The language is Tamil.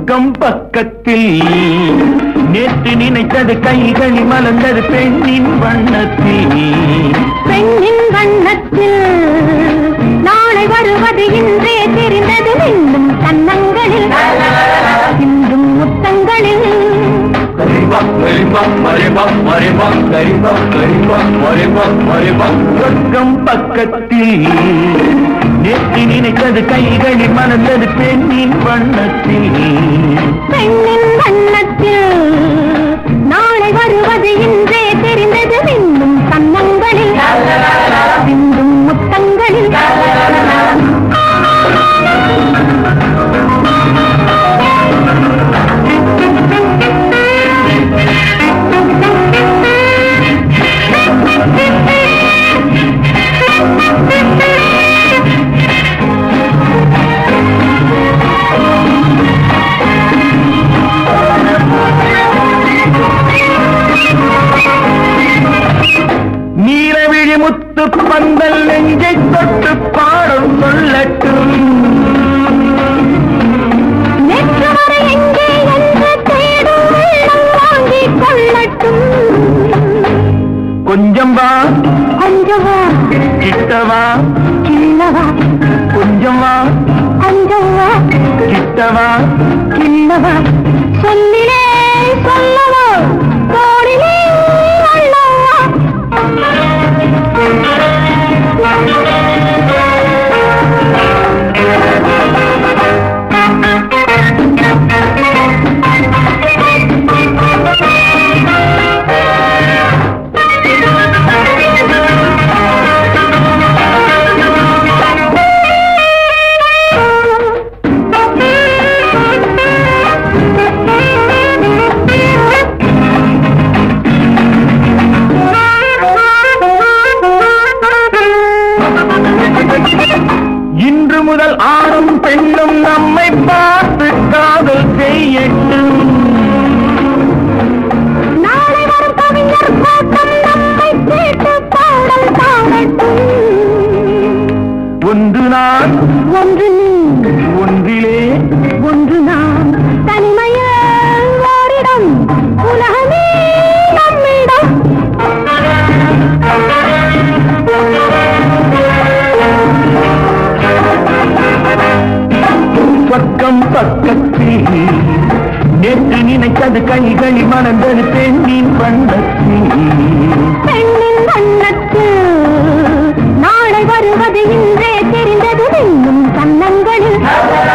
சொர்க்கம் பக்கத்தில் நேற்று நினைத்தது கைகளில் மலர்ந்தது பெண்ணின் வண்ணத்தில் பெண்ணின் வண்ணத்தில் நாளை வருவது இன்றே தெரிந்தது இன்னும் கன்னங்களில் இன்றும் முத்தங்களில் சொர்க்கம் பக்கத்தில் நேற்று நினைத்தது கைகளில் மலர்ந்தது பெண்ணின் வண்ணத்தில் பெண்ணின் வண்ணத்தில் நாளை வருவது இன்றே தெரிந்தது இன்னும் கன்னங்களில் இன்றும் முத்தங்களில் நீலவிழி முத்து பந்தல் நெஞ்சை தொட்டு பாடும் சொல்லட்டும் நேற்று வரை எங்கே என்று தேடும் உள்ளம் வாங்கிக் கொள்ளட்டும் கொஞ்சம் வா கொஞ்சவா கிட்டவா கிள்ளவா கொஞ்சம் வா கொஞ்சவா கிட்டவா கிள்ளவா சொல்லிலே சொல்லவா தோழிலே அள்ளவா இன்று முதல் ஆணும் பெண்ணும் நம்மை பார்த்து காதல் செய்யட்டும் நாளை வரும் கவிஞர் கூட்டம் நம்மை கேட்டு பாடல் பாடட்டும் ஒன்று நான் ஒன்று நீ ஒன்றிலே ஒன்று நாம் தனிமையில் ஓரிடம் உலகமே நம்மிடம் பக்கம் பக்கத்தில் நேற்று நினைத்தது கைகளில் மணந்தது பெண்ணின் வண்ணத்தில் பெண்ணின் வண்ணத்தில் நாளை வருவது இன்றே தெரிந்தது இன்னும் கன்னங்களில்